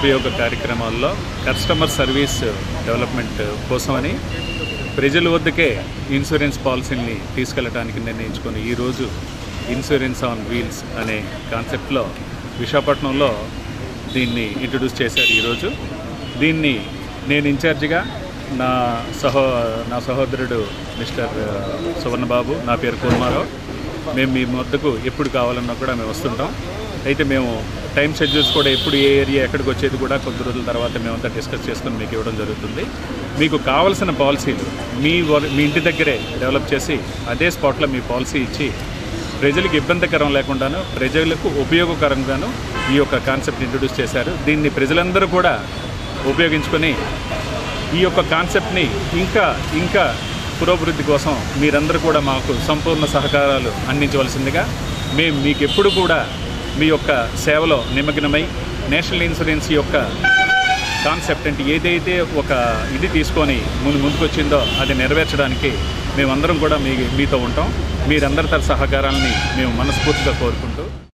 ఉపయోగ కార్యక్రమాల్లో customer service development కోసమని ప్రజల వద్దకే ఇన్సూరెన్స్ పాలసీని తీసుకెళ్ళడానికి నిర్ణయించుకొని ఈరోజు ఇన్సూరెన్స్ ఆన్ వీల్స్ అనే కాన్సెప్ట్లో విశాఖపట్నంలో దీన్ని ఇంట్రడ్యూస్ చేశారు ఈరోజు దీన్ని నేను ఇన్ఛార్జిగా నా సహో నా సహోదరుడు మిస్టర్ సువర్ణబాబు నా పేరు కుర్మారావు మేము మీ వద్దకు ఎప్పుడు కావాలన్నా కూడా మేము వస్తుంటాం అయితే మేము టైం షెడ్యూల్స్ కూడా ఎప్పుడు ఏ ఏరియా ఎక్కడికి వచ్చేది కూడా కొద్ది రోజుల తర్వాత మేమంతా డిస్కస్ చేసుకొని మీకు ఇవ్వడం జరుగుతుంది మీకు కావలసిన పాలసీలు మీ వర్- మీ ఇంటి దగ్గరే డెవలప్ చేసి అదే స్పాట్లో మీ పాలసీ ఇచ్చి ప్రజలకు ఇబ్బందికరం లేకుండాను ప్రజలకు ఉపయోగకరంగాను ఈ యొక్క కాన్సెప్ట్ ఇంట్రొడ్యూస్ చేశారు దీన్ని ప్రజలందరూ కూడా ఉపయోగించుకొని ఈ యొక్క కాన్సెప్ట్ని ఇంకా ఇంకా పురోభివృద్ధి కోసం మీరందరూ కూడా మాకు సంపూర్ణ సహకారాలు అందించవలసిందిగా మేము మీకు ఎప్పుడు కూడా మీ యొక్క సేవలో నిమగ్నమై నేషనల్ ఇన్సూరెన్స్ యొక్క కాన్సెప్ట్ అంటే ఏదైతే ఒక ఇది తీసుకొని ముందు ముందుకొచ్చిందో అది నెరవేర్చడానికి మేమందరం కూడా మీ మీతో ఉంటాం మీరందరి తర సహకారాలని మేము మనస్ఫూర్తిగా కోరుకుంటూ